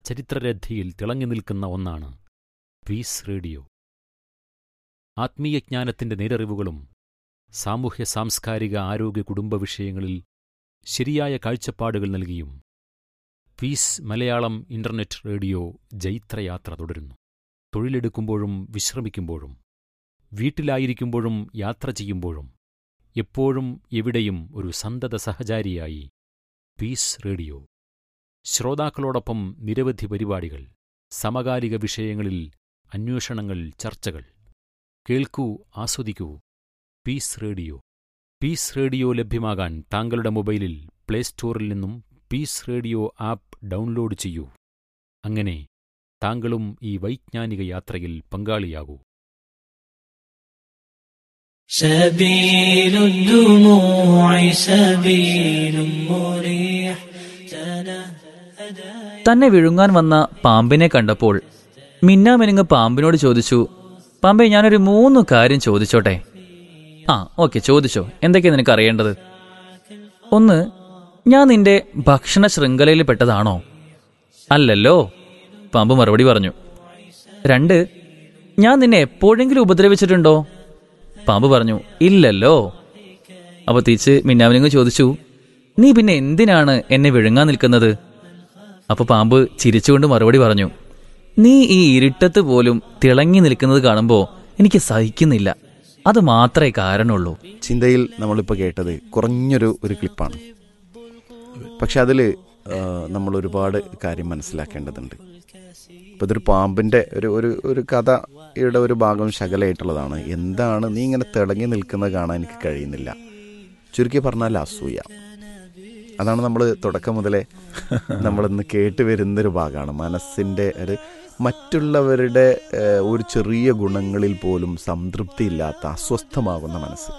ചരിത്രരഥിയിൽ തിളങ്ങി നിൽക്കുന്ന ഒന്നാണ് പീസ് റേഡിയോ ആത്മീയജ്ഞാനത്തിന്റെ നേരറിവുകളും സാമൂഹ്യ സാംസ്കാരിക ആരോഗ്യ കുടുംബ വിഷയങ്ങളിൽ ശരിയായ കാഴ്ചപ്പാടുകൾ നൽകിയും പീസ് മലയാളം ഇന്റർനെറ്റ് റേഡിയോ ജൈത്രയാത്ര തുടരുന്നു തൊഴിലെടുക്കുമ്പോഴും വിശ്രമിക്കുമ്പോഴും വീട്ടിലായിരിക്കുമ്പോഴും യാത്ര ചെയ്യുമ്പോഴും എപ്പോഴും എവിടെയും ഒരു സന്തത സഹചാരിയായി പീസ് റേഡിയോ ശ്രോതാക്കളോടൊപ്പം നിരവധി പരിപാടികൾ സമകാലിക വിഷയങ്ങളിൽ അന്വേഷണങ്ങൾ ചർച്ചകൾ കേൾക്കൂ ആസ്വദിക്കൂ പീസ് റേഡിയോ പീസ് റേഡിയോ ലഭ്യമാകാൻ താങ്കളുടെ മൊബൈലിൽ പ്ലേ സ്റ്റോറിൽ നിന്നും പീസ് റേഡിയോ ആപ്പ് ഡൗൺലോഡ് ചെയ്യൂ അങ്ങനെ താങ്കളും ഈ വൈജ്ഞാനിക യാത്രയിൽ പങ്കാളിയാകൂ سبيل الدموع سبيل مريح തന്നെ വിഴുങ്ങാൻ വന്ന പാമ്പിനെ കണ്ടപ്പോൾ മിന്നാമിനുങ്ങ് പാമ്പിനോട് ചോദിച്ചു പാമ്പെ ഞാനൊരു മൂന്ന് കാര്യം ചോദിച്ചോട്ടെ ആ ഓക്കെ ചോദിച്ചോ എന്തൊക്കെയാ നിനക്ക് അറിയേണ്ടത് ഒന്ന് ഞാൻ നിന്റെ ഭക്ഷണ ശൃംഖലയിൽ പെട്ടതാണോ അല്ലല്ലോ പാമ്പ് മറുപടി പറഞ്ഞു രണ്ട് ഞാൻ നിന്നെ എപ്പോഴെങ്കിലും ഉപദ്രവിച്ചിട്ടുണ്ടോ പാമ്പ് പറഞ്ഞു ഇല്ലല്ലോ അപ്പൊ തിരിച്ച് മിന്നാമിനുങ്ങ് ചോദിച്ചു നീ പിന്നെ എന്തിനാണ് എന്നെ വിഴുങ്ങാൻ നിൽക്കുന്നത് അപ്പൊ പാമ്പ് ചിരിച്ചുകൊണ്ട് മറുപടി പറഞ്ഞു നീ ഈ ഇരുട്ടത്ത് പോലും തിളങ്ങി നിൽക്കുന്നത് കാണുമ്പോ എനിക്ക് സഹിക്കുന്നില്ല അത് മാത്രമേ കാരണമുള്ളൂ ചിന്തയിൽ നമ്മളിപ്പോൾ കേട്ടത് കുറഞ്ഞൊരു ഒരു ക്ലിപ്പാണ് പക്ഷെ അതിൽ നമ്മൾ ഒരുപാട് കാര്യം മനസ്സിലാക്കേണ്ടതുണ്ട് ഇപ്പോൾ ഇതൊരു പാമ്പിൻ്റെ ഒരു ഒരു ഒരു കഥയുടെ ഒരു ഭാഗം ശകലമായിട്ടുള്ളതാണ് എന്താണ് നീ ഇങ്ങനെ തിളങ്ങി നിൽക്കുന്നത് കാണാൻ എനിക്ക് കഴിയുന്നില്ല ചുരുക്കി പറഞ്ഞാൽ അസൂയ അതാണ് നമ്മൾ തുടക്കം മുതലേ നമ്മളിന്ന് കേട്ട് വരുന്നൊരു ഭാഗമാണ് മനസ്സിൻ്റെ ഒരു മറ്റുള്ളവരുടെ ഏഹ്, ഒരു ചെറിയ ഗുണങ്ങളിൽ പോലും സംതൃപ്തിയില്ലാത്ത അസ്വസ്ഥമാകുന്ന മനസ്സ്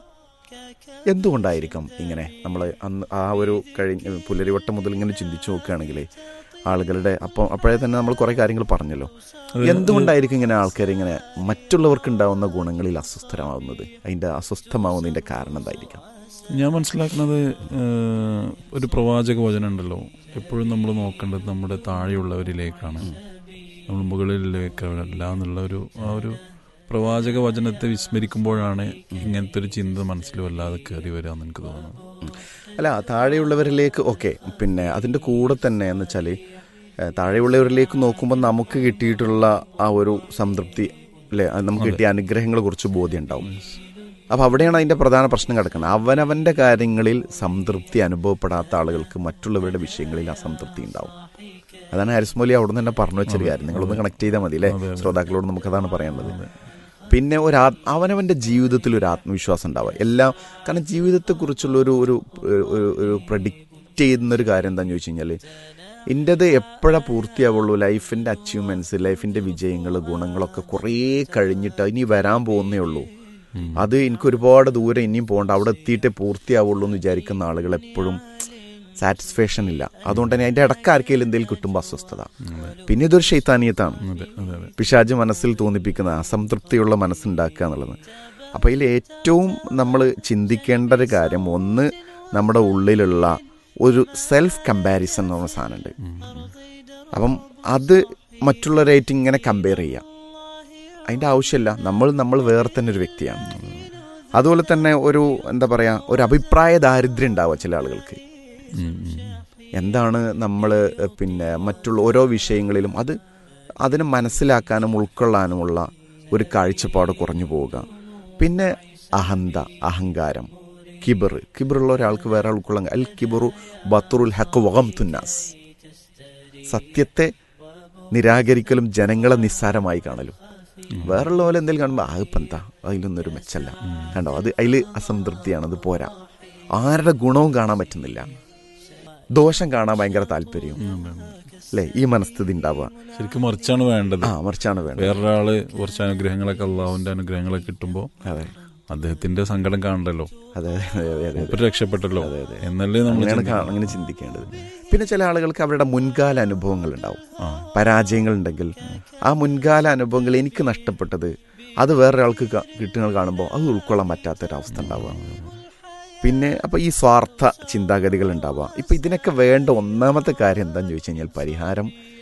എന്തുകൊണ്ടായിരിക്കും ഇങ്ങനെ നമ്മൾ അന്ന് ആ ഒരു കഴിഞ്ഞ പുലരിവട്ടം മുതൽ ഇങ്ങനെ ചിന്തിച്ചു നോക്കുകയാണെങ്കിൽ ആളുകളുടെ അപ്പം അപ്പോഴേ തന്നെ നമ്മൾ കുറേ കാര്യങ്ങൾ പറഞ്ഞല്ലോ എന്തുകൊണ്ടായിരിക്കും ഇങ്ങനെ ആൾക്കാർ ഇങ്ങനെ മറ്റുള്ളവർക്ക് ഉണ്ടാവുന്ന ഗുണങ്ങളിൽ അസ്വസ്ഥരാകുന്നത് അതിൻ്റെ അസ്വസ്ഥമാവുന്നതിൻ്റെ കാരണം എന്തായിരിക്കാം ഞാൻ മനസ്സിലാക്കുന്നത് ഏഹ്, ഒരു പ്രവാചക വചനം ഉണ്ടല്ലോ എപ്പോഴും നമ്മൾ നോക്കേണ്ടത് നമ്മുടെ താഴെയുള്ളവരിലേക്കാണ് നമ്മൾ മുകളിലേക്കല്ല എന്നുള്ള ഒരു ആ ഒരു പ്രവാചക വചനത്തെ വിസ്മരിക്കുമ്പോഴാണ് ഇങ്ങനത്തെ ഒരു ചിന്ത മനസ്സിൽ വല്ലാതെ കയറി വരിക എന്ന് എനിക്ക് തോന്നുന്നത് ഉം. അല്ല താഴെയുള്ളവരിലേക്ക് ഓക്കെ പിന്നെ അതിൻ്റെ കൂടെ തന്നെ എന്ന് വെച്ചാൽ താഴെയുള്ളവരിലേക്ക് നോക്കുമ്പോൾ നമുക്ക് കിട്ടിയിട്ടുള്ള ആ ഒരു സംതൃപ്തി അല്ലേ അത് നമുക്ക് കിട്ടിയ അനുഗ്രഹങ്ങളെ കുറിച്ച് ബോധ്യം ഉണ്ടാവും അപ്പോൾ അവിടെയാണ് അതിൻ്റെ പ്രധാന പ്രശ്നം കിടക്കുന്നത് അവനവൻ്റെ കാര്യങ്ങളിൽ സംതൃപ്തി അനുഭവപ്പെടാത്ത ആളുകൾക്ക് മറ്റുള്ളവരുടെ വിഷയങ്ങളിൽ അസംതൃപ്തി ഉണ്ടാവും അതാണ് ഹാരിസ് മൗലി അവിടെ നിന്ന് തന്നെ പറഞ്ഞു വെച്ചൊരു കാര്യം നിങ്ങളൊന്ന് കണക്ട് ചെയ്താൽ മതി അല്ലേ ശ്രോതാക്കളോട് നമുക്കതാണ് പറയാനുള്ളത് പിന്നെ ഒരു ആ- അവനവൻ്റെ ജീവിതത്തിൽ ഒരു ആത്മവിശ്വാസം ഉണ്ടാവുക എല്ലാം കാരണം ജീവിതത്തെക്കുറിച്ചുള്ള ഒരു ഒരു ഒരു- ഒരു പ്രഡിക്റ്റ് ചെയ്യുന്ന ഒരു കാര്യം എന്താണെന്ന് ചോദിച്ചു കഴിഞ്ഞാൽ എൻ്റെത് എപ്പോഴാണ് പൂർത്തിയാവുള്ളൂ ലൈഫിൻ്റെ അച്ചീവ്മെൻറ്റ്സ് ലൈഫിൻ്റെ വിജയങ്ങൾ ഗുണങ്ങളൊക്കെ കുറേ കഴിഞ്ഞിട്ട് ഇനി വരാൻ പോകുന്നേ ഉള്ളൂ അത് എനിക്ക് ഒരുപാട് ദൂരം ഇനിയും പോകണ്ട അവിടെ എത്തിയിട്ടേ പൂർത്തിയാവുള്ളൂ എന്ന് വിചാരിക്കുന്ന ആളുകൾ എപ്പോഴും സാറ്റിസ്ഫാക്ഷൻ ഇല്ല അതുകൊണ്ട് തന്നെ അതിൻ്റെ ഇടയ്ക്ക് ആർക്കെങ്കിലും എന്തെങ്കിലും കിട്ടുമ്പോൾ അസ്വസ്ഥത പിന്നെ ഇതൊരു ശൈത്താനീയത്താണ് അതെ അതെ അതെ പിശാജ് മനസ്സിൽ തോന്നിപ്പിക്കുന്ന അസംതൃപ്തിയുള്ള മനസ്സുണ്ടാക്കുക എന്നുള്ളത് അപ്പോൾ ഇതിൽ ഏറ്റവും നമ്മൾ ചിന്തിക്കേണ്ട ഒരു കാര്യം ഒന്ന് നമ്മുടെ ഉള്ളിലുള്ള ഒരു സെൽഫ് കമ്പാരിസൺ എന്ന് പറഞ്ഞ സാധനമുണ്ട് അപ്പം അത് മറ്റുള്ളവരായിട്ട് ഇങ്ങനെ കമ്പയർ ചെയ്യുക അതിൻ്റെ ആവശ്യമില്ല നമ്മൾ നമ്മൾ വേറെ തന്നെ ഒരു വ്യക്തിയാണ് അതുപോലെ തന്നെ ഒരു എന്താ പറയുക ഒരു അഭിപ്രായ ദാരിദ്ര്യം ഉണ്ടാവുക ചില ആളുകൾക്ക് ഉം, ഉം. എന്താണ് നമ്മൾ പിന്നെ മറ്റുള്ള ഓരോ വിഷയങ്ങളിലും അത് അതിനെ മനസ്സിലാക്കാനും ഉൾക്കൊള്ളാനുമുള്ള ഒരു കാഴ്ചപ്പാട് കുറഞ്ഞു പോവുക പിന്നെ അഹന്ത അഹങ്കാരം കിബർ കിബറുള്ള ഒരാൾക്ക് വേറെ ആൾ ഉൾക്കൊള്ളാൻ അൽ കിബറു ബത്തുറുൽ ഹക്ക് വകം തുന്നാസ് സത്യത്തെ നിരാകരിക്കലും ജനങ്ങളെ നിസ്സാരമായി കാണലും വേറുള്ള പോലെ എന്തെങ്കിലും കാണുമ്പോൾ ആ ഇപ്പം എന്താ അതിലൊന്നും ഒരു മെച്ചല്ല കണ്ടോ അത് അതിൽ അസംതൃപ്തിയാണ് അത് പോരാ ആരുടെ ഗുണവും കാണാൻ പറ്റുന്നില്ല ദോഷം കാണാൻ ഭയങ്കര താല്പര്യം അല്ലേ ഈ മനസ്ഥിതി ഉണ്ടാവുക ശരിക്കും മറിച്ചാണ് വേണ്ടത് ആ മറിച്ചാണ് വേണ്ടത് വേറൊരാള് കുറച്ച് അനുഗ്രഹങ്ങളൊക്കെ അള്ളാഹുവിന്റെ അനുഗ്രഹങ്ങളൊക്കെ കിട്ടുമ്പോൾ അതെ അദ്ദേഹത്തിന്റെ സങ്കടം കാണണ്ടല്ലോ അതെ അതെ അതെ അതെ മൂപ്പര് രക്ഷപ്പെട്ടല്ലോ എന്നല്ലേ നമ്മൾ അങ്ങനെയാണ് കാ- അങ്ങനെ ചിന്തിക്കേണ്ടത് പിന്നെ ചില ആളുകൾക്ക് അവരുടെ മുൻകാല അനുഭവങ്ങൾ ഉണ്ടാവും ആ. പരാജയങ്ങൾ ഉണ്ടെങ്കിൽ ആ മുൻകാല അനുഭവങ്ങൾ എനിക്ക് നഷ്ടപ്പെട്ടത് അത് വേറൊരാൾക്ക് ക- കിട്ടുന്നത് കാണുമ്പോൾ അത് ഉൾക്കൊള്ളാൻ പറ്റാത്തൊരവസ്ഥ ഉണ്ടാവുക പിന്നെ അപ്പോൾ ഈ സ്വാർത്ഥ ചിന്താഗതികൾ ഉണ്ടാവുക ഇപ്പം ഇതിനൊക്കെ വേണ്ട ഒന്നാമത്തെ കാര്യം എന്താണെന്ന് ചോദിച്ചു കഴിഞ്ഞാൽ പരിഹാരം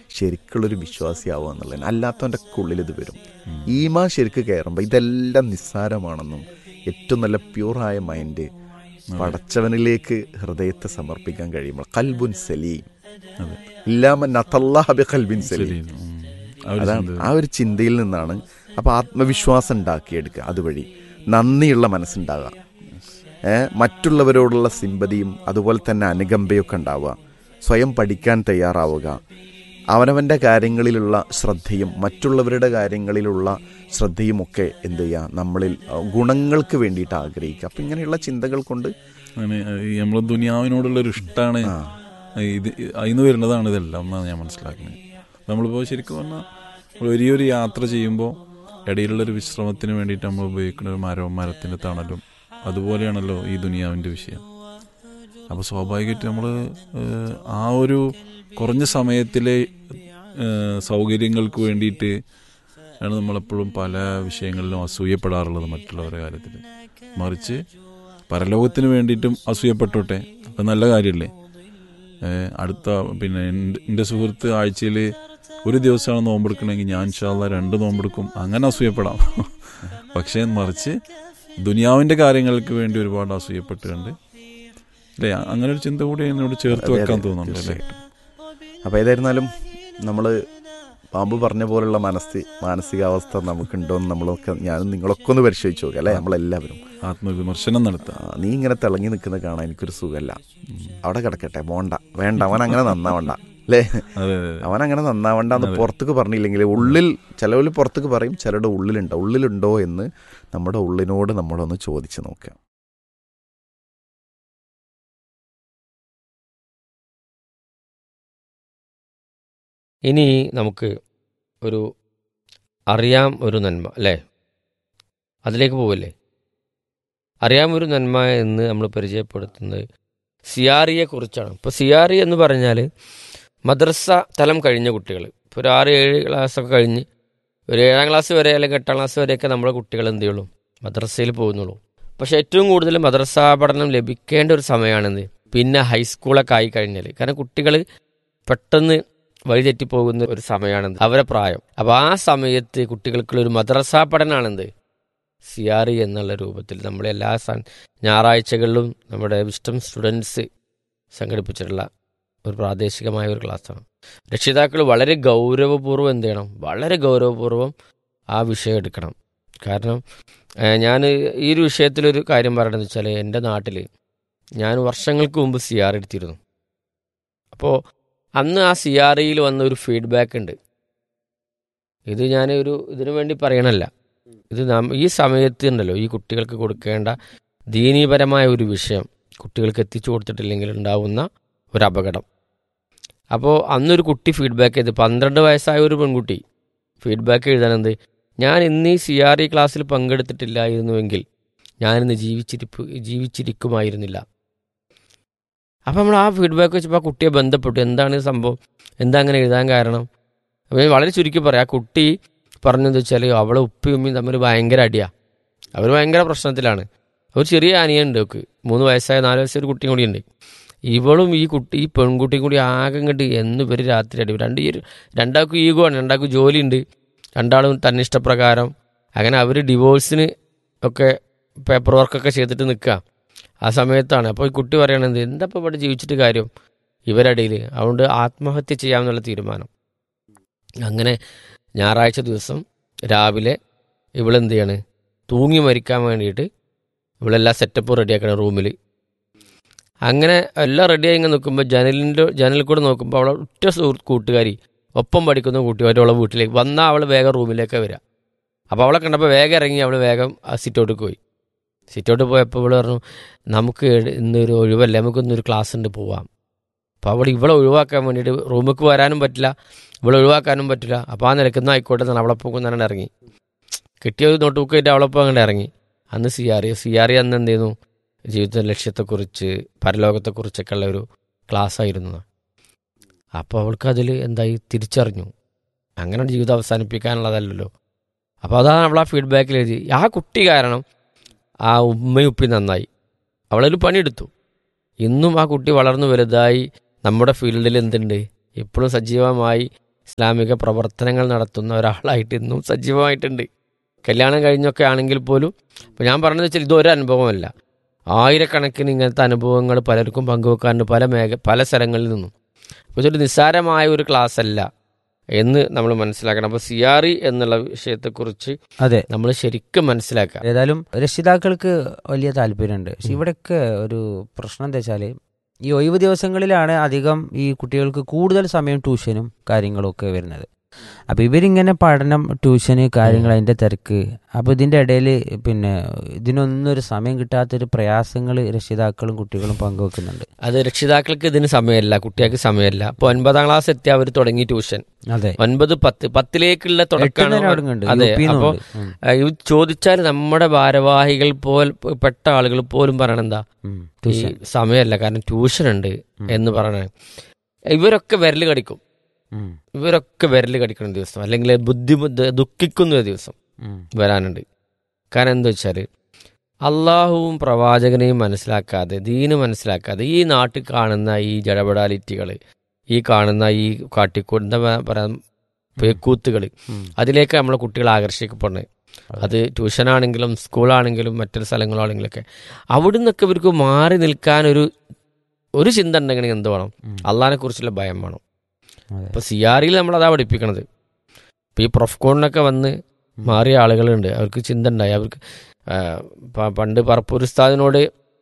ശരിക്കുള്ളൊരു വിശ്വാസിയാവുക എന്നുള്ളതിന് അല്ലാത്തവൻ്റെ ഉള്ളിൽ ഇത് വരും ഈമാൻ ശരിക്ക് കയറുമ്പോൾ ഇതെല്ലാം നിസ്സാരമാണെന്നും ഏറ്റവും നല്ല പ്യൂറായ മൈൻഡ് പടച്ചവനിലേക്ക് ഹൃദയത്തെ സമർപ്പിക്കാൻ കഴിയുമ്പോൾ കൽബുൻ സലീം അതെ ഇല്ലാമ നത്തല്ലാഹബി കൽബിൻ ശരി സലീം ഉം. ആ ഒരു അതാണ് ചിന്ത. ആ ഒരു ചിന്തയിൽ നിന്നാണ് അപ്പോൾ ആത്മവിശ്വാസം ഉണ്ടാക്കിയെടുക്കുക അതുവഴി നന്ദിയുള്ള മനസ്സുണ്ടാകുക ഏ, മറ്റുള്ളവരോടുള്ള സിമ്പതിയും അതുപോലെ തന്നെ അനുകമ്പയൊക്കെ ഉണ്ടാവുക സ്വയം പഠിക്കാൻ തയ്യാറാവുക അവനവൻ്റെ കാര്യങ്ങളിലുള്ള ശ്രദ്ധയും മറ്റുള്ളവരുടെ കാര്യങ്ങളിലുള്ള ശ്രദ്ധയും ഒക്കെ എന്ത് ചെയ്യുക നമ്മളിൽ അഹ്, ഗുണങ്ങൾക്ക് വേണ്ടിയിട്ട് ആഗ്രഹിക്കുക അപ്പം ഇങ്ങനെയുള്ള ചിന്തകൾ കൊണ്ട് അങ്ങനെ ഈ നമ്മളെ ദുനിയാവിനോടുള്ള ഒരു ഇഷ്ടമാണ് ആ. ഇത് അതിന്ന് വരുന്നതാണ് ഇതെല്ലാം എന്നാണ് ഞാൻ മനസ്സിലാക്കുന്നത് നമ്മളിപ്പോൾ ശരിക്കും പറഞ്ഞാൽ നമ്മൾ വലിയൊരു യാത്ര ചെയ്യുമ്പോൾ ഇടയിലുള്ളൊരു വിശ്രമത്തിന് വേണ്ടിയിട്ട് നമ്മൾ ഉപയോഗിക്കുന്ന ഒരു മരവും മരത്തിൻ്റെ തണലും അതുപോലെയാണല്ലോ ഈ ദുനിയാവിൻ്റെ വിഷയം അപ്പോൾ സ്വാഭാവികമായിട്ട് നമ്മൾ ആ ഒരു കുറഞ്ഞ സമയത്തിലെ ഏഹ്, സൗകര്യങ്ങൾക്ക് വേണ്ടിയിട്ട് ആണ് നമ്മളെപ്പോഴും പല വിഷയങ്ങളിലും അസൂയപ്പെടാറുള്ളത് മറ്റുള്ളവരുടെ കാര്യത്തിൽ മറിച്ച് പരലോകത്തിന് വേണ്ടിയിട്ടും അസൂയപ്പെട്ടോട്ടെ അത് നല്ല കാര്യമല്ലേ ഏഹ്, അടുത്ത പിന്നെ എൻ്റെ- എൻ്റെ സുഹൃത്ത് ആഴ്ചയിൽ ഒരു ദിവസമാണ് നോമ്പെടുക്കണമെങ്കിൽ ഞാൻ ഇൻഷാല്ല രണ്ട് നോമ്പെടുക്കും അങ്ങനെ അസൂയപ്പെടാം പക്ഷേ മറിച്ച് ദുനിയാവിൻ്റെ കാര്യങ്ങൾക്ക് വേണ്ടി ഒരുപാട് അസൂയപ്പെട്ടുകൊണ്ട് അല്ലേ അങ്ങനെ ഒരു ചിന്ത കൂടി എന്നോട് ചേർത്ത് അതെ, വെക്കാൻ അതെ, തോന്നുന്നുണ്ട് അല്ലേ അപ്പോൾ ഏതായിരുന്നാലും നമ്മൾ പാമ്പ് പറഞ്ഞ പോലുള്ള മനസ്സി മാനസികാവസ്ഥ നമുക്കുണ്ടോ എന്ന് നമ്മളൊക്കെ ഞാനും നിങ്ങളൊക്കെ ഒന്ന് പരിശോധിച്ച് നോക്കുക അല്ലേ നമ്മളെല്ലാവരും ആത്മവിമർശനം നടത്താം ആ, നീ ഇങ്ങനെ തിളങ്ങി നിൽക്കുന്ന കാണാൻ എനിക്കൊരു സുഖമല്ല അവിടെ കിടക്കട്ടെ പോണ്ട വേണ്ട അവൻ അങ്ങനെ നന്നാവണ്ട അല്ലേ അതെ അതെ അതെ. അവൻ അങ്ങനെ നന്നാവണ്ട എന്ന് പുറത്തേക്ക് പറഞ്ഞില്ലെങ്കിൽ ഉള്ളിൽ ചിലവർ പുറത്തേക്ക് പറയും ചിലരുടെ ഉള്ളിലുണ്ടോ ഉള്ളിലുണ്ടോ എന്ന് നമ്മുടെ ഉള്ളിനോട് നമ്മളൊന്ന് ചോദിച്ച് നോക്കുക ഇനി നമുക്ക് ഒരു അറിയാം ഒരു നന്മ അല്ലേ അതിലേക്ക് പോവല്ലേ അറിയാം ഒരു നന്മ എന്ന് നമ്മൾ പരിചയപ്പെടുത്തുന്നത് സിയാറിയെ കുറിച്ചാണ് ഇപ്പോൾ സിയാറി എന്ന് പറഞ്ഞാൽ മദ്രസ തലം കഴിഞ്ഞ കുട്ടികൾ ഇപ്പോൾ ഒരു ആറ് ഏഴ് ക്ലാസ്സൊക്കെ കഴിഞ്ഞ് ഒരു ഏഴാം ക്ലാസ് വരെ അല്ലെങ്കിൽ എട്ടാം ക്ലാസ് വരെയൊക്കെ നമ്മളെ കുട്ടികൾ എന്ത് ചെയ്യുള്ളൂ മദ്രസയിൽ പോകുന്നുള്ളൂ പക്ഷേ ഏറ്റവും കൂടുതൽ മദ്രസ പഠനം ലഭിക്കേണ്ട ഒരു സമയമാണെന്ത് പിന്നെ ഹൈസ്കൂളൊക്കെ ആയി കഴിഞ്ഞാൽ കാരണം കുട്ടികൾ പെട്ടെന്ന് വഴിതെറ്റിപ്പോകുന്ന ഒരു സമയമാണെന്ത് അവരെ പ്രായം അപ്പോൾ ആ സമയത്ത് കുട്ടികൾക്കുള്ള ഒരു മദ്രസ പഠനമാണെന്ത് സിയാറി എന്നുള്ള രൂപത്തിൽ നമ്മുടെ എല്ലാ സ ഞായറാഴ്ചകളിലും നമ്മുടെ വിസ്റ്റം സ്റ്റുഡൻസ് സംഘടിപ്പിച്ചിട്ടുള്ള ഒരു പ്രാദേശികമായ ഒരു ക്ലാസ്സാണ് രക്ഷിതാക്കൾ വളരെ ഗൗരവപൂർവ്വം എന്ത് ചെയ്യണം വളരെ ഗൗരവപൂർവ്വം ആ വിഷയം എടുക്കണം കാരണം ഞാൻ ഈ ഒരു വിഷയത്തിലൊരു കാര്യം പറയണമെന്ന് വെച്ചാൽ എൻ്റെ നാട്ടിൽ ഞാൻ വർഷങ്ങൾക്ക് മുമ്പ് സിയാർ എടുത്തിരുന്നു അപ്പോൾ അന്ന് ആ സി ആർ ഇയിൽ വന്ന ഒരു ഫീഡ്ബാക്ക് ഉണ്ട് ഇത് ഞാൻ ഒരു ഇതിനു വേണ്ടി പറയണല്ല ഇത് നാം ഈ സമയത്ത് ഉണ്ടല്ലോ ഈ കുട്ടികൾക്ക് കൊടുക്കേണ്ട ദീനീപരമായ ഒരു വിഷയം കുട്ടികൾക്ക് എത്തിച്ചു കൊടുത്തിട്ടില്ലെങ്കിൽ ഉണ്ടാവുന്ന ഒരു അപകടം അപ്പോൾ അന്നൊരു കുട്ടി ഫീഡ്ബാക്ക് ചെയ്ത് പന്ത്രണ്ട് വയസ്സായ ഒരു പെൺകുട്ടി ഫീഡ്ബാക്ക് എഴുതാനെന്ത് ഞാൻ ഇന്ന് ഈ സി ആർ ഇ ക്ലാസ്സിൽ പങ്കെടുത്തിട്ടില്ലായിരുന്നുവെങ്കിൽ ഞാനിന്ന് ജീവിച്ചിരിപ്പ് ജീവിച്ചിരിക്കുമായിരുന്നില്ല അപ്പം നമ്മൾ ആ ഫീഡ്ബാക്ക് വെച്ചപ്പോൾ ആ കുട്ടിയെ ബന്ധപ്പെട്ടു എന്താണ് ഈ സംഭവം എന്താ അങ്ങനെ എഴുതാൻ കാരണം അപ്പോൾ ഞാൻ വളരെ ചുരുക്കി പറയാം ആ കുട്ടി പറഞ്ഞതെന്ന് വെച്ചാൽ അവളെ ഉപ്പയും ഉമ്മയും തമ്മിൽ ഭയങ്കര അടിയാ അവർ ഭയങ്കര പ്രശ്നത്തിലാണ് ഒരു ചെറിയ അനിയുണ്ട് അവർക്ക് മൂന്ന് വയസ്സായ നാല് വയസ്സായ ഒരു കുട്ടിയും കൂടിയുണ്ട് ഇവളും ഈ കുട്ടി ഈ പെൺകുട്ടിയും കൂടി ആകെ കണ്ട് എന്ന് പേര് രാത്രി അടി രണ്ട് ഈ ഒരു- രണ്ടാൾക്കും ഈഗോ ആണ് രണ്ടാൾക്കും ജോലിയുണ്ട് രണ്ടാളും തന്നെ ഇഷ്ടപ്രകാരം അങ്ങനെ അവർ ഡിവോഴ്സിന് ഒക്കെ പേപ്പർ വർക്കൊക്കെ ചെയ്തിട്ട് നിൽക്കുക ആ സമയത്താണ് അപ്പോൾ ഈ കുട്ടി പറയണത് എന്താ ഇപ്പോൾ ഇവിടെ ജീവിച്ചിട്ട് കാര്യം ഇവരടിയിൽ അതുകൊണ്ട് ആത്മഹത്യ ചെയ്യാമെന്നുള്ള തീരുമാനം അങ്ങനെ ഞായറാഴ്ച ദിവസം രാവിലെ ഇവളെന്ത് ചെയ്യാണ് തൂങ്ങി മരിക്കാൻ വേണ്ടിയിട്ട് ഇവളെല്ലാ സെറ്റപ്പും റെഡിയാക്കണം റൂമിൽ അങ്ങനെ എല്ലാം റെഡിയായി ഇങ്ങനെ നിൽക്കുമ്പോൾ ജനലിൻ്റെ ജനലിൽ കൂടെ നോക്കുമ്പോൾ അവളെ ഒറ്റ സുഹൃത്ത് കൂട്ടുകാരി ഒപ്പം പഠിക്കുന്ന കൂട്ടുകാരി അവളെ വീട്ടിലേക്ക് വന്നാൽ അവൾ വേഗം റൂമിലേക്ക് വരിക അപ്പോൾ അവളെ കണ്ടപ്പോൾ വേഗം ഇറങ്ങി അവൾ വേഗം ആ സിറ്റൗട്ടിൽ പോയി സിറ്റൗട്ട് പോയപ്പോൾ ഇവള് പറഞ്ഞു നമുക്ക് ഇന്നൊരു ഒഴിവല്ലേ നമുക്കൊന്നൊരു ക്ലാസ് ഉണ്ട് പോവാം അപ്പോൾ അവൾ ഇവളെ ഒഴിവാക്കാൻ വേണ്ടിയിട്ട് റൂമിലേക്ക് വരാനും പറ്റില്ല ഇവളെ ഒഴിവാക്കാനും പറ്റില്ല അപ്പോൾ ആ നിലക്കുന്ന ആയിക്കോട്ടെ എന്നാണ് അവളെ പോകുന്ന ഇറങ്ങി കിട്ടിയ ഒരു നോട്ട് ബുക്ക് ആയിട്ട് അവളൊപ്പം അങ്ങോട്ട് ഇറങ്ങി അന്ന് സി ആർ സി ആർ അന്ന് എന്ത് ചെയ്യുന്നു ജീവിത ലക്ഷ്യത്തെക്കുറിച്ച് പരലോകത്തെക്കുറിച്ചൊക്കെ ഉള്ള ഒരു ക്ലാസ് ആയിരുന്നു അപ്പോൾ അവൾക്ക് അതിൽ എന്തായി തിരിച്ചറിഞ്ഞു അങ്ങനെ ജീവിതം അവസാനിപ്പിക്കാനുള്ളതല്ലല്ലോ അപ്പോൾ അതാണ് അവൾ ആ ഫീഡ്ബാക്കിൽ എഴുതി ആ കുട്ടി കാരണം ആ ഉമ്മയും ഉപ്പി നന്നായി അവളൊരു പണിയെടുത്തു ഇന്നും ആ കുട്ടി വളർന്നു വലുതായി നമ്മുടെ ഫീൽഡിൽ എന്തുണ്ട് ഇപ്പോഴും സജീവമായി ഇസ്ലാമിക പ്രവർത്തനങ്ങൾ നടത്തുന്ന ഒരാളായിട്ട് ഇന്നും സജീവമായിട്ടുണ്ട് കല്യാണം കഴിഞ്ഞൊക്കെ ആണെങ്കിൽ പോലും ഇപ്പം ഞാൻ പറഞ്ഞത് വെച്ചാൽ ഇതൊരു അനുഭവമല്ല ആയിരക്കണക്കിന് ഇങ്ങനത്തെ അനുഭവങ്ങൾ പലർക്കും പങ്കുവെക്കാറുണ്ട് പല മേഖ പല സ്ഥലങ്ങളിൽ നിന്നും അപ്പോൾ ഇതൊരു നിസ്സാരമായ ഒരു ക്ലാസ് അല്ല എന്ന് നമ്മൾ മനസ്സിലാക്കണം അപ്പോൾ സിയാറി എന്നുള്ള വിഷയത്തെക്കുറിച്ച് അതെ നമ്മൾ ശരിക്കും മനസ്സിലാക്കുക ഏതായാലും രക്ഷിതാക്കൾക്ക് വലിയ താല്പര്യമുണ്ട് പക്ഷെ ഇവിടെയൊക്കെ ഒരു പ്രശ്നം എന്താ വെച്ചാൽ ഈ ഒഴിവ് ദിവസങ്ങളിലാണ് അധികം ഈ കുട്ടികൾക്ക് കൂടുതൽ സമയം ട്യൂഷനും കാര്യങ്ങളും ഒക്കെ വരുന്നത് അപ്പൊ ഇവരിങ്ങനെ പഠനം ട്യൂഷന് കാര്യങ്ങൾ അതിന്റെ തിരക്ക് അപ്പൊ ഇതിന്റെ ഇടയിൽ പിന്നെ ഇതിനൊന്നും ഒരു സമയം കിട്ടാത്തൊരു പ്രയാസങ്ങൾ രക്ഷിതാക്കളും കുട്ടികളും പങ്കുവെക്കുന്നുണ്ട് അത് രക്ഷിതാക്കൾക്ക് ഇതിന് സമയമല്ല കുട്ടികൾക്ക് സമയമല്ല ഇപ്പോൾ ഒൻപതാം ക്ലാസ് എത്തി അവർ തുടങ്ങി ട്യൂഷൻ അതെ ഒൻപത് പത്ത് പത്തിലേക്കുള്ള എട്ട് തന്നെ തുടക്കമാണ് തുടങ്ങുന്നുണ്ട് അതെ യു പിന്നും അപ്പോൾ ഉണ്ട്. ഉം. ഇത് ചോദിച്ചാൽ നമ്മുടെ ഭാരവാഹികൾ പോൽ പെട്ട ആളുകൾ പോലും പറയണ എന്താ ഉം. ഈ ട്യൂഷൻ സമയമല്ല കാരണം ട്യൂഷൻ ഉണ്ട് ഉം. എന്ന് പറയണേ ഇവരൊക്കെ വിരൽ കടിക്കും ഉം. ഇവരൊക്കെ വിരൽ കടിക്കുന്ന ദിവസം അല്ലെങ്കിൽ ബുദ്ധിമുട്ട് ദുഃഖിക്കുന്ന ഒരു ദിവസം ഉം. വരാനുണ്ട് കാരണം എന്താ വെച്ചാൽ അള്ളാഹുവും പ്രവാചകനെയും മനസ്സിലാക്കാതെ ദീന് മനസ്സിലാക്കാതെ ഈ നാട്ടിൽ കാണുന്ന ഈ ജടപടാലിറ്റികൾ ഈ കാണുന്ന ഈ കാട്ടിക്കൂ എന്താ പറയാ പേക്കൂത്തുകൾ ഉം. അതിലേക്ക് നമ്മളെ കുട്ടികൾ ആകർഷിക്കപ്പെടുന്നത് അത് ട്യൂഷനാണെങ്കിലും സ്കൂളാണെങ്കിലും മറ്റൊരു സ്ഥലങ്ങളാണെങ്കിലൊക്കെ അവിടെ നിന്നൊക്കെ ഇവർക്ക് മാറി നിൽക്കാൻ ഒരു ഒരു ചിന്ത ഉണ്ടെങ്കിൽ എന്ത് വേണം ഉം. അള്ളാഹിനെ കുറിച്ചുള്ള ഭയം വേണം അതെ. ഇപ്പൊ സി ആറിൽ നമ്മൾ അതാ പഠിപ്പിക്കണത് ഇപ്പൊ ഈ പ്രൊഫ്കോണിനൊക്കെ വന്ന് മാറിയ ആളുകളുണ്ട് അവർക്ക് ചിന്ത ഉണ്ടായി അവർക്ക് ആ, പ- പണ്ട് പറപ്പൂർ ഉസ്താദിനോട്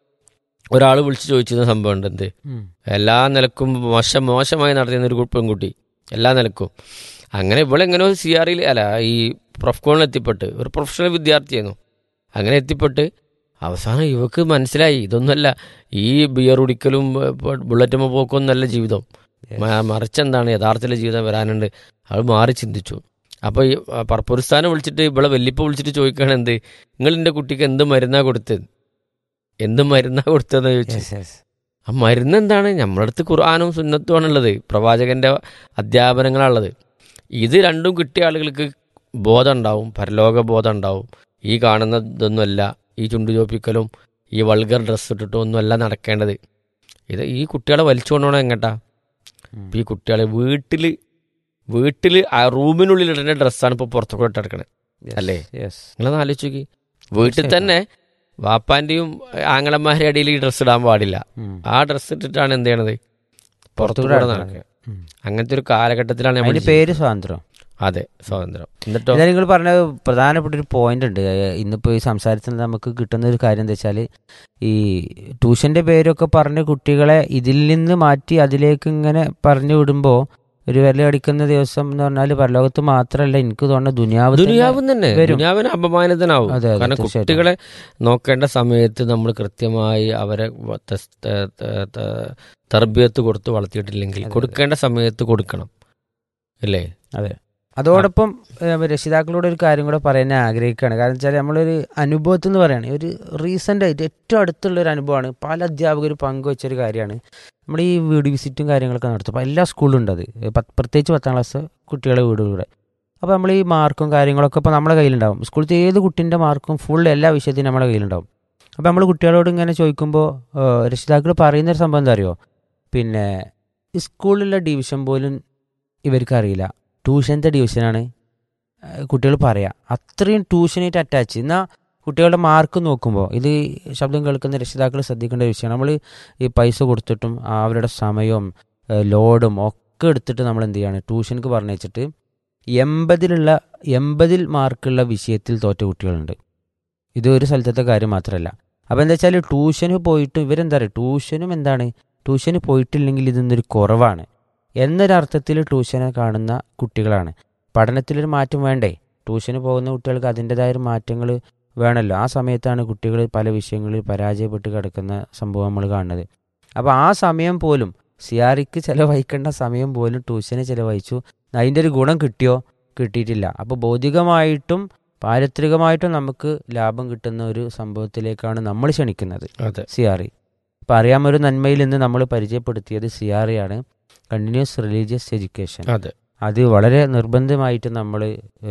ഒരാൾ വിളിച്ചു ചോദിച്ചിരുന്ന സംഭവം ഉണ്ട് എന്ത് ഉം. എല്ലാ നിലക്കും മോശം മോശമായി നടത്തിയ ഒരു കു- പെൺകുട്ടി എല്ലാ നിലക്കും അങ്ങനെ ഇവളെങ്ങനെയോ സി ആറിൽ അല്ല ഈ പ്രൊഫ്കോണിൽ എത്തിപ്പെട്ട് ഒരു പ്രൊഫഷണൽ വിദ്യാർത്ഥിയായിരുന്നു അങ്ങനെ എത്തിപ്പെട്ട് അവസാനം ഇവക്ക് മനസ്സിലായി ഇതൊന്നുമല്ല ഈ ബിയർ കുടിക്കലും ബുള്ളറ്റുമ്മ പോക്കൊന്നല്ല ജീവിതം മ- മറിച്ചെന്താണ് യഥാർത്ഥത്തിലെ ജീവിതം വരാനുണ്ട് അത് മാറി ചിന്തിച്ചു അപ്പോൾ ഈ പർപ്പുരസ്ഥാനം വിളിച്ചിട്ട് ഇവിടെ വല്യപ്പ വിളിച്ചിട്ട് ചോദിക്കുകയാണ് എന്ത് നിങ്ങൾ എൻ്റെ കുട്ടിക്ക് എന്ത് മരുന്നാ കൊടുത്തത് എന്ത് മരുന്നാ കൊടുത്തതെന്ന് ചോദിച്ചു Yes, yes. ആ മരുന്ന് എന്താണ് നമ്മുടെ അടുത്ത് ഖുർആാനും സുന്നത്തുമാണുള്ളത് പ്രവാചകന്റെ അധ്യാപനങ്ങളാണുള്ളത് ഇത് രണ്ടും കിട്ടിയ ആളുകൾക്ക് ബോധം ഉണ്ടാവും പരലോക ബോധം ഉണ്ടാവും ഈ കാണുന്ന ഇതൊന്നുമല്ല ഈ ചുണ്ടു ചോപ്പിക്കലും ഈ വൾഗർ ഡ്രസ്സ് ഇട്ടിട്ടും ഒന്നുമല്ല നടക്കേണ്ടത് ഇത് ഈ കുട്ടികളെ വലിച്ചു കൊണ്ടുപോകണം എങ്ങട്ടാ ഉം. ഇപ്പം ഈ കുട്ടികളെ വീട്ടിൽ വീട്ടിൽ ആ റൂമിനുള്ളിൽ ഇടുന്ന ഡ്രസ്സാണ് ഇപ്പോൾ പുറത്തു ഇട്ടെടുക്കണത് Yes, അല്ലേ? yes. നിങ്ങളൊന്ന് ആലോചിച്ച് നോക്കി വീട്ടിൽ തീർച്ചയായിട്ടും. തന്നെ വാപ്പാന്റെയും ആങ്ങളന്മാരുടെ ഇടയിൽ ഈ ഡ്രസ്സ് ഇടാൻ പാടില്ല ഉം. ആ ഡ്രസ്സ് ഇട്ടിട്ടാണ് എന്ത് ചെയ്യണത് പുറത്തു പുറത്തുകൂടെ കൂടെ നടക്കുന്നത്. നടക്കുക ഉം. അങ്ങനത്തെ ഒരു കാലഘട്ടത്തിലാണ് നമ്മൾ അതിന്റെ പേര് സ്വാതന്ത്ര്യം ജീവിക്കുന്നത്. അതെ സ്വാതന്ത്ര്യം എന്നിട്ടോ ഇതാ നിങ്ങൾ പറഞ്ഞ പ്രധാനപ്പെട്ട ഒരു പോയിന്റ് ഉണ്ട് ഏഹ് ഇന്നിപ്പോ ഈ സംസാരത്തിൽ നമുക്ക് കിട്ടുന്ന ഒരു കാര്യം എന്താ വെച്ചാൽ ഈ ട്യൂഷന്റെ പേരൊക്കെ പറഞ്ഞ കുട്ടികളെ ഇതിൽ നിന്ന് മാറ്റി അതിലേക്ക് ഇങ്ങനെ പറഞ്ഞു വിടുമ്പോ ഒരു വില അടിക്കുന്ന ദിവസം എന്ന് പറഞ്ഞാൽ പരലോകത്ത് മാത്രമല്ല എനിക്ക് തോന്നുന്ന ദുനിയാവ് തന്നെ ദുനിയാവും തന്നെ വരും. ദുനിയാവിന് അപമാനിതനാവും അതെ, അതെ, കാരണം തീർച്ചയായിട്ടും. കുട്ടികളെ നോക്കേണ്ട സമയത്ത് നമ്മൾ കൃത്യമായി അവരെ വ- തസ്- ത- ത- ത- തർബിയത്ത് കൊടുത്ത് വളർത്തിയിട്ടില്ലെങ്കിൽ അതെ, അതെ. കൊടുക്കേണ്ട സമയത്ത് കൊടുക്കണം അല്ലേ അതോടൊപ്പം ഏഹ്, രക്ഷിതാക്കളോട് ഒരു കാര്യം കൂടെ പറയാൻ ഞാൻ ആഗ്രഹിക്കുകയാണ് കാരണം വെച്ചാൽ നമ്മളൊരു അനുഭവത്തിൽ നിന്ന് പറയുകയാണ് ഒരു റീസെൻ്റ് ആയിട്ട് ഏറ്റവും അടുത്തുള്ള ഒരു അനുഭവമാണ് പല അധ്യാപകർ പങ്കുവെച്ചൊരു കാര്യമാണ് നമ്മൾ ഈ വീട് വിസിറ്റും കാര്യങ്ങളൊക്കെ നടത്തും അപ്പോൾ എല്ലാ സ്കൂളിലും ഉണ്ട് അത് ഏഹ്, പത്ത് പ്രത്യേകിച്ച് പത്താം ക്ലാസ് കുട്ടികളെ വീടുകൂടെ അപ്പോൾ നമ്മൾ ഈ മാർക്കും കാര്യങ്ങളൊക്കെ ഇപ്പോൾ നമ്മുടെ കയ്യിലുണ്ടാവും സ്കൂളിലത്തെ ഏത് കുട്ടീൻ്റെ മാർക്കും ഫുൾ എല്ലാ വിഷയത്തിനും നമ്മുടെ കയ്യിലുണ്ടാവും അപ്പോൾ നമ്മൾ കുട്ടികളോട് ഇങ്ങനെ ചോദിക്കുമ്പോൾ രക്ഷിതാക്കൾ പറയുന്നൊരു സംഭവം എന്താ അറിയോ പിന്നെ ഈ സ്കൂളിലുള്ള ഡിവിഷൻ പോലും ഇവർക്ക് അറിയില്ല ട്യൂഷൻ്റെ ഡിവിഷനാണ് കുട്ടികൾ പറയുക അത്രയും ട്യൂഷനായിട്ട് അറ്റാച്ച് എന്നാൽ കുട്ടികളുടെ മാർക്ക് നോക്കുമ്പോൾ ഇത് ശബ്ദം കേൾക്കുന്ന രക്ഷിതാക്കൾ ശ്രദ്ധിക്കേണ്ട ഒരു വിഷയമാണ് നമ്മൾ ഈ പൈസ കൊടുത്തിട്ടും ആ അവരുടെ സമയവും ഏഹ് ലോഡും ഒക്കെ എടുത്തിട്ട് നമ്മൾ എന്ത് ചെയ്യാണ് ട്യൂഷനക്ക് പറഞ്ഞിട്ട് എൺപതിലുള്ള എൺപതിൽ മാർക്കുള്ള വിഷയത്തിൽ തോറ്റ കുട്ടികളുണ്ട് ഇത് ഒരു സ്ഥലത്തെ കാര്യം മാത്രമല്ല അപ്പോൾ എന്താ വെച്ചാൽ ട്യൂഷന് പോയിട്ടും ഇവരെന്താ പറയുക ട്യൂഷനും എന്താണ് ട്യൂഷന് പോയിട്ടില്ലെങ്കിൽ ഇതൊന്നൊരു കുറവാണ് എന്നൊരർത്ഥത്തിൽ ട്യൂഷനെ കാണുന്ന കുട്ടികളാണ് പഠനത്തിലൊരു മാറ്റം വേണ്ടേ ട്യൂഷന് പോകുന്ന കുട്ടികൾക്ക് അതിൻ്റെതായ ഒരു മാറ്റങ്ങൾ വേണമല്ലോ ആ സമയത്താണ് കുട്ടികൾ പല വിഷയങ്ങളിൽ പരാജയപ്പെട്ട് കിടക്കുന്ന സംഭവം നമ്മൾ കാണുന്നത് അപ്പോൾ ആ സമയം പോലും സിയാറിക്ക് ചിലവഴിക്കേണ്ട സമയം പോലും ട്യൂഷന് ചിലവഴിച്ചു അതിൻ്റെ ഒരു ഗുണം കിട്ടിയോ കിട്ടിയിട്ടില്ല അപ്പോൾ ഭൗതികമായിട്ടും പാരിത്രികമായിട്ടും നമുക്ക് ലാഭം കിട്ടുന്ന ഒരു സംഭവത്തിലേക്കാണ് നമ്മൾ ക്ഷണിക്കുന്നത് അതെ സിയാറി ഇപ്പം അറിയാമൊരു നന്മയിൽ നിന്ന് നമ്മൾ പരിചയപ്പെടുത്തിയത് സിയാറിയാണ് കണ്ടിന്യൂസ് റിലീജിയസ് എഡ്യൂക്കേഷൻ അതെ അത് വളരെ നിർബന്ധമായിട്ട് നമ്മൾ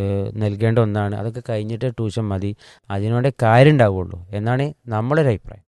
നൽകേണ്ട ഒന്നാണ് അതൊക്കെ കഴിഞ്ഞിട്ട് ട്യൂഷൻ മതി അതിനോടെ കാര്യം ഉണ്ടാവുള്ളൂ എന്നാണ് നമ്മളൊരു അഭിപ്രായം